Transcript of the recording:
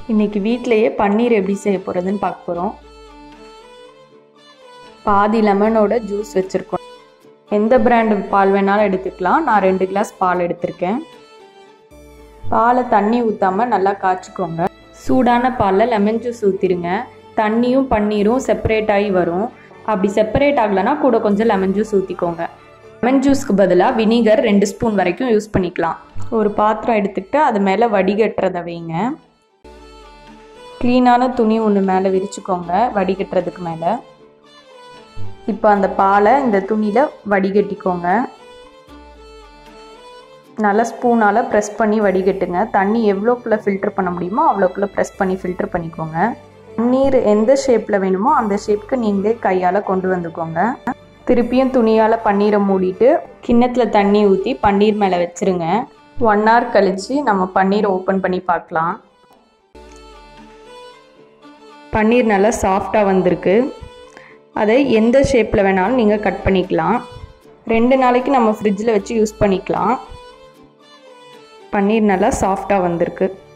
இன்றைக்கி வீட்டிலையே பன்னீர் எப்படி செய்ய போகிறதுன்னு பார்க்க போகிறோம் பாதி லெமனோட ஜூஸ் வச்சுருக்கோம் எந்த பிராண்டு பால் வேணாலும் எடுத்துக்கலாம் நான் ரெண்டு கிளாஸ் பால் எடுத்திருக்கேன் பாலை தண்ணி ஊற்றாமல் நல்லா காய்ச்சிக்கோங்க சூடான பாலில் லெமன் ஜூஸ் ஊற்றிடுங்க தண்ணியும் பன்னீரும் செப்பரேட் ஆகி வரும் அப்படி செப்பரேட் ஆகலைன்னா கூட கொஞ்சம் லெமன் ஜூஸ் ஊற்றிக்கோங்க லெமன் ஜூஸ்க்கு பதிலாக வினிகர் ரெண்டு ஸ்பூன் வரைக்கும் யூஸ் பண்ணிக்கலாம் ஒரு பாத்திரம் எடுத்துக்கிட்டு அது மேலே வடிகட்டுறதை வைங்க க்ளீனான துணி ஒன்று மேலே விரிச்சுக்கோங்க வடிகட்டுறதுக்கு மேலே இப்போ அந்த பாலை இந்த துணியில் வடிகட்டிக்கோங்க நல்லா ஸ்பூனால் ப்ரெஸ் பண்ணி வடிகட்டுங்க தண்ணி எவ்வளோக்குள்ளே ஃபில்டர் பண்ண முடியுமோ அவ்வளோக்குள்ளே ப்ரெஸ் பண்ணி ஃபில்டர் பண்ணிக்கோங்க நீர் எந்த ஷேப்பில் வேணுமோ அந்த ஷேப்புக்கு நீங்களே கையால் கொண்டு வந்துக்கோங்க திருப்பியும் துணியால் பன்னீரை மூடிட்டு கிண்ணத்தில் தண்ணி ஊற்றி பன்னீர் மேலே வச்சுருங்க ஒன் ஹவர் கழித்து நம்ம பன்னீரை ஓப்பன் பண்ணி பார்க்கலாம் பன்னீர் நல்லா சாஃப்டாக வந்திருக்கு அதை எந்த ஷேப்பில் வேணாலும் நீங்கள் கட் பண்ணிக்கலாம் ரெண்டு நாளைக்கு நம்ம ஃப்ரிட்ஜில் வச்சு யூஸ் பண்ணிக்கலாம் பன்னீர் நல்லா சாஃப்டாக வந்திருக்கு